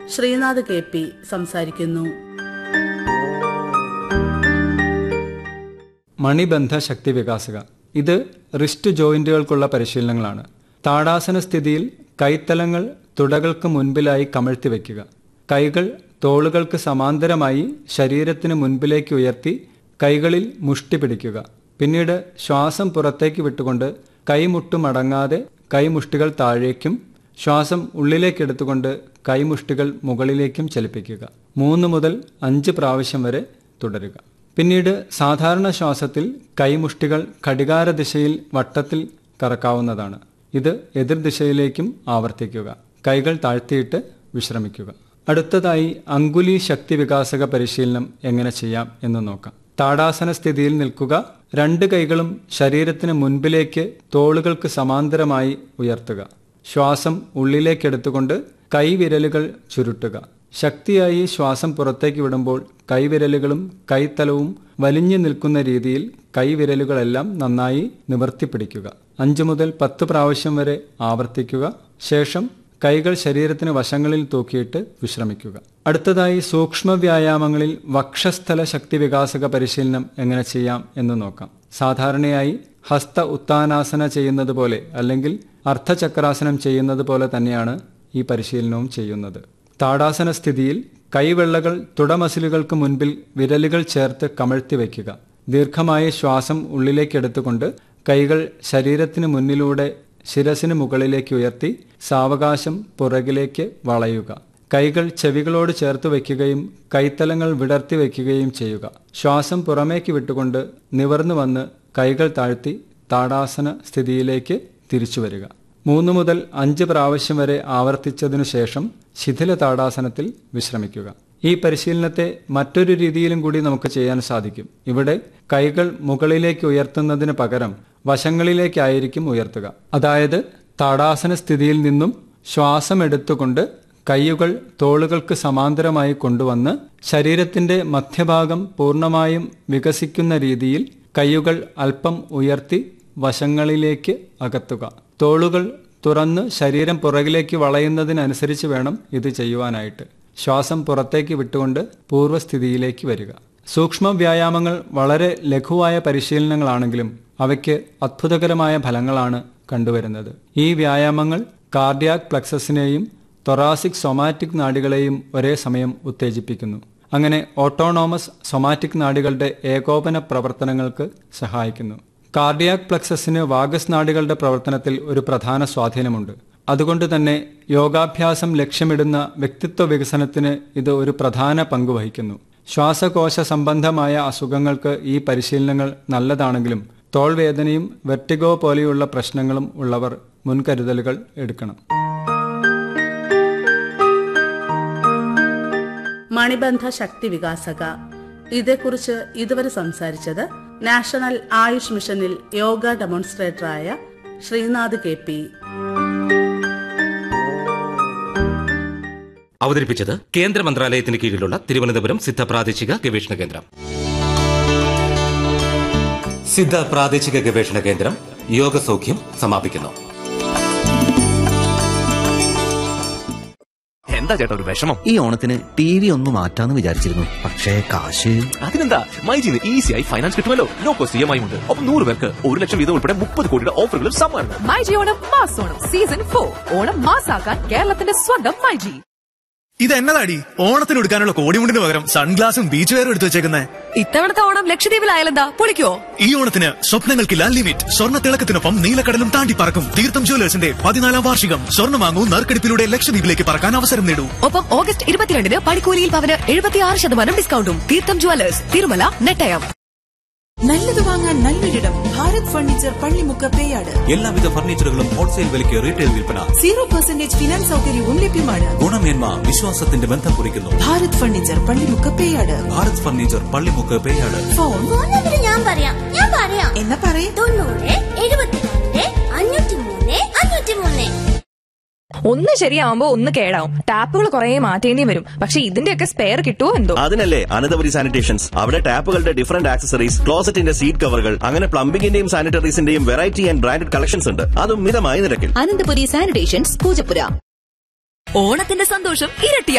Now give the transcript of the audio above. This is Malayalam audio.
ശ്രീനാഥ് കെ പി സംസാരിക്കുന്നു മണിബന്ധ ശക്തി വികാസക ഇത് റിസ്റ്റ് ജോയിന്റുകൾക്കുള്ള പരിശീലനങ്ങളാണ് താടാസന സ്ഥിതിയിൽ കൈത്തലങ്ങൾ തുടകൾക്ക് മുൻപിലായി കമഴ്ത്തി വയ്ക്കുക കൈകൾ തോളുകൾക്ക് സമാന്തരമായി ശരീരത്തിന് മുൻപിലേക്ക് ഉയർത്തി കൈകളിൽ മുഷ്ടി പിടിക്കുക പിന്നീട് ശ്വാസം പുറത്തേക്ക് വിട്ടുകൊണ്ട് കൈമുട്ടുമടങ്ങാതെ കൈമുഷ്ടികൾ താഴേക്കും ശ്വാസം ഉള്ളിലേക്കെടുത്തുകൊണ്ട് കൈമുഷ്ടികൾ മുകളിലേക്കും ചലിപ്പിക്കുക മൂന്ന് മുതൽ അഞ്ച് പ്രാവശ്യം വരെ തുടരുക പിന്നീട് സാധാരണ ശ്വാസത്തിൽ കൈമുഷ്ടികൾ ഘടികാര ദിശയിൽ വട്ടത്തിൽ കറക്കാവുന്നതാണ് ഇത് എതിർദിശയിലേക്കും ആവർത്തിക്കുക കൈകൾ താഴ്ത്തിയിട്ട് വിശ്രമിക്കുക അടുത്തതായി അങ്കുലി ശക്തി വികാസക പരിശീലനം എങ്ങനെ ചെയ്യാം എന്ന് നോക്കാം താടാസന സ്ഥിതിയിൽ നിൽക്കുക രണ്ട് കൈകളും ശരീരത്തിന് മുൻപിലേക്ക് തോളുകൾക്ക് സമാന്തരമായി ഉയർത്തുക ശ്വാസം ഉള്ളിലേക്കെടുത്തുകൊണ്ട് കൈവിരലുകൾ ചുരുട്ടുക ശക്തിയായി ശ്വാസം പുറത്തേക്ക് വിടുമ്പോൾ കൈവിരലുകളും കൈത്തലവും വലിഞ്ഞു നിൽക്കുന്ന രീതിയിൽ കൈവിരലുകളെല്ലാം നന്നായി നിവർത്തി പിടിക്കുക അഞ്ചു മുതൽ പത്ത് പ്രാവശ്യം വരെ ആവർത്തിക്കുക ശേഷം കൈകൾ ശരീരത്തിന് വശങ്ങളിൽ തൂക്കിയിട്ട് വിശ്രമിക്കുക അടുത്തതായി സൂക്ഷ്മ വ്യായാമങ്ങളിൽ വക്ഷസ്ഥല ശക്തി വികാസക പരിശീലനം എങ്ങനെ ചെയ്യാം എന്ന് നോക്കാം സാധാരണയായി ഹസ്ത ഉത്താനാസന ചെയ്യുന്നത് പോലെ അല്ലെങ്കിൽ അർദ്ധചക്രാസനം ചെയ്യുന്നത് പോലെ തന്നെയാണ് ഈ പരിശീലനവും ചെയ്യുന്നത് താടാസന സ്ഥിതിയിൽ കൈവെള്ളകൾ തുടമസിലുകൾക്ക് മുൻപിൽ വിരലുകൾ ചേർത്ത് കമഴ്ത്തി വയ്ക്കുക ദീർഘമായ ശ്വാസം ഉള്ളിലേക്കെടുത്തുകൊണ്ട് കൈകൾ ശരീരത്തിന് മുന്നിലൂടെ ശിരസിന് മുകളിലേക്ക് ഉയർത്തി സാവകാശം പുറകിലേക്ക് വളയുക കൈകൾ ചെവികളോട് ചേർത്ത് വയ്ക്കുകയും കൈത്തലങ്ങൾ വിടർത്തി വയ്ക്കുകയും ചെയ്യുക ശ്വാസം പുറമേക്ക് വിട്ടുകൊണ്ട് നിവർന്നു വന്ന് കൈകൾ താഴ്ത്തി താടാസന സ്ഥിതിയിലേക്ക് തിരിച്ചു വരിക മൂന്ന് മുതൽ അഞ്ച് പ്രാവശ്യം വരെ ആവർത്തിച്ചതിനു ശേഷം ശിഥില താടാസനത്തിൽ വിശ്രമിക്കുക ഈ പരിശീലനത്തെ മറ്റൊരു രീതിയിലും കൂടി നമുക്ക് ചെയ്യാൻ സാധിക്കും ഇവിടെ കൈകൾ മുകളിലേക്ക് ഉയർത്തുന്നതിന് പകരം വശങ്ങളിലേക്കായിരിക്കും ഉയർത്തുക അതായത് താടാസന സ്ഥിതിയിൽ നിന്നും ശ്വാസം എടുത്തുകൊണ്ട് കൈയുകൾ തോളുകൾക്ക് സമാന്തരമായി കൊണ്ടുവന്ന് ശരീരത്തിന്റെ മധ്യഭാഗം പൂർണ്ണമായും വികസിക്കുന്ന രീതിയിൽ കൈയുകൾ അല്പം ഉയർത്തി വശങ്ങളിലേക്ക് അകത്തുക തോളുകൾ തുറന്ന് ശരീരം പുറകിലേക്ക് വളയുന്നതിനനുസരിച്ച് വേണം ഇത് ചെയ്യുവാനായിട്ട് ശ്വാസം പുറത്തേക്ക് വിട്ടുകൊണ്ട് പൂർവ്വസ്ഥിതിയിലേക്ക് വരിക സൂക്ഷ്മ വ്യായാമങ്ങൾ വളരെ ലഘുവായ പരിശീലനങ്ങളാണെങ്കിലും അവയ്ക്ക് അത്ഭുതകരമായ ഫലങ്ങളാണ് കണ്ടുവരുന്നത് ഈ വ്യായാമങ്ങൾ കാർഡിയാക് പ്ലക്സസിനെയും തൊറാസിക് സൊമാറ്റിക് നാഡികളെയും ഒരേ സമയം ഉത്തേജിപ്പിക്കുന്നു അങ്ങനെ ഓട്ടോണോമസ് സൊമാറ്റിക് നാഡികളുടെ ഏകോപന പ്രവർത്തനങ്ങൾക്ക് സഹായിക്കുന്നു കാർഡിയാക് പ്ലക്സസിന് വാഗസ് നാഡികളുടെ പ്രവർത്തനത്തിൽ ഒരു പ്രധാന സ്വാധീനമുണ്ട് അതുകൊണ്ട് തന്നെ യോഗാഭ്യാസം ലക്ഷ്യമിടുന്ന വ്യക്തിത്വ വികസനത്തിന് ഇത് ഒരു പ്രധാന പങ്ക് വഹിക്കുന്നു ശ്വാസകോശ സംബന്ധമായ അസുഖങ്ങൾക്ക് ഈ പരിശീലനങ്ങൾ നല്ലതാണെങ്കിലും തോൾവേദനയും വെർട്ടിഗോ പോലെയുള്ള പ്രശ്നങ്ങളും ഉള്ളവർ മുൻകരുതലുകൾ എടുക്കണം മണിബന്ധ ശക്തി വികാസക ഇതേക്കുറിച്ച് ഇതുവരെ സംസാരിച്ചത് നാഷണൽ ആയുഷ് മിഷനിൽ യോഗ ഡെമോൺസ്ട്രേറ്ററായ ശ്രീനാഥ് കെ പി അവതരിപ്പിച്ചത് കേന്ദ്ര മന്ത്രാലയത്തിന് കീഴിലുള്ള തിരുവനന്തപുരം സിദ്ധ പ്രാദേശിക ഗവേഷണ കേന്ദ്രം സിദ്ധ പ്രാദേശിക ഗവേഷണ കേന്ദ്രം യോഗസൗഖ്യം സമാപിക്കുന്നു എന്താ ചേട്ടാ ഒരു വിഷമം ഈ ഓണത്തിന് ടി വി ഒന്ന് മാറ്റാന്ന് വിചാരിച്ചിരുന്നു പക്ഷേ കാശ് അതിനെന്താ മൈജിന്ന് ഈസിയായി ഫൈനാൻസ് കിട്ടുമല്ലോ no cost E M I ഉണ്ട് ഒപ്പം നൂറ് പേർക്ക് ഒരു ലക്ഷം വീതം ഉൾപ്പെടെ മുപ്പത് കോടിയുടെ ഓഫറുകളും സമ്മാനം myG Onam mass Onam season for Onam മാസാക്കാൻ കേരളത്തിന്റെ സ്വന്തം മൈജി ഇത് എന്നതാടി ഓണത്തിന് എടുക്കാനുള്ള കോടിമുണ്ടിന് പകരം സൺഗ്ലാസും ബീച്ച് വെയറും എടുത്തു വെച്ചേക്കുന്നേ ഇത്തവണത്തെ ഓണം ലക്ഷദ്വീപിലായാലെന്താ പൊളിക്കോ ഈ ഓണത്തിന് സ്വപ്നങ്ങൾക്കില്ല ലിമിറ്റ് സ്വർണ്ണ തിളക്കത്തിനൊപ്പം നീലക്കടലും താണ്ടി പറക്കും തീർത്ഥം ജ്വല്ലേഴ്സിന്റെ പതിനാലാം വാർഷികം സ്വർണ്ണം വാങ്ങൂ നറുക്കെടുപ്പിലൂടെ ലക്ഷദ്വീപിലേക്ക് പറക്കാൻ അവസരം നേടൂ ഒപ്പം ഓഗസ്റ്റ് ഇരുപത്തിരണ്ടിന് പണിക്കൂലിയിൽ പവന് എഴുപത്തിയാറ് ശതമാനം ഡിസ്കൗണ്ടും തീർത്ഥം ജ്വല്ലേഴ്സ് തിരുമല നെട്ടയം നല്ലത് വാങ്ങാൻ നല്ലൊരിടം ഭാരത് ഫർണിച്ചർ പള്ളിമുക്ക് പേയാട് എല്ലാവിധ ഫർണിച്ചറുകളും ഹോൾസെയിൽ വിലയ്ക്ക് റീറ്റെയിൽ വിൽപ്പന സീറോ പെർസെന്റേജ് ഫിനാൻസ് സൗകര്യവും ലഭ്യമാണ് ഗുണമേന്മ വിശ്വാസത്തിന്റെ ബന്ധം കുറിക്കുന്നു Bharat furniture Pallimukku Peyad Bharat furniture Pallimukku Peyad phone phone number ഞാൻ പറയാം ഞാൻ പറയാം എന്നാ പറയേ തൊണ്ണൂറ് എഴുപത്തിരണ്ട് അഞ്ഞൂറ്റി മൂന്ന് അഞ്ഞൂറ്റി മൂന്ന് ഒന്ന് ശരിയാവുമ്പോ ഒന്ന് കേടാവും ടാപ്പുകൾ കുറെ മാറ്റേണ്ടി വരും പക്ഷെ ഇതിന്റെയൊക്കെ സ്പെയർ കിട്ടുമോ എന്തോ അതിനല്ലേ അനന്തപുരി സാനിറ്റേഷൻസ് അവിടെ ടാപ്പുകളുടെ ഡിഫറന്റ് ആക്സസറീസ് ക്ലോസറ്റിന്റെ സീറ്റ് കവറുകൾ അങ്ങനെ പ്ലംബിംഗിന്റെയും സാനിറ്ററീസിന്റെയും വെറൈറ്റി ആൻഡ് ബ്രാൻഡഡ് കളക്ഷൻസ് ഉണ്ട് അതും മിതമായ നിരക്കിൽ അനന്തപുരി സാനിറ്റേഷൻസ് പൂജപ്പുര ഓണത്തിന്റെ സന്തോഷം ഇരട്ടി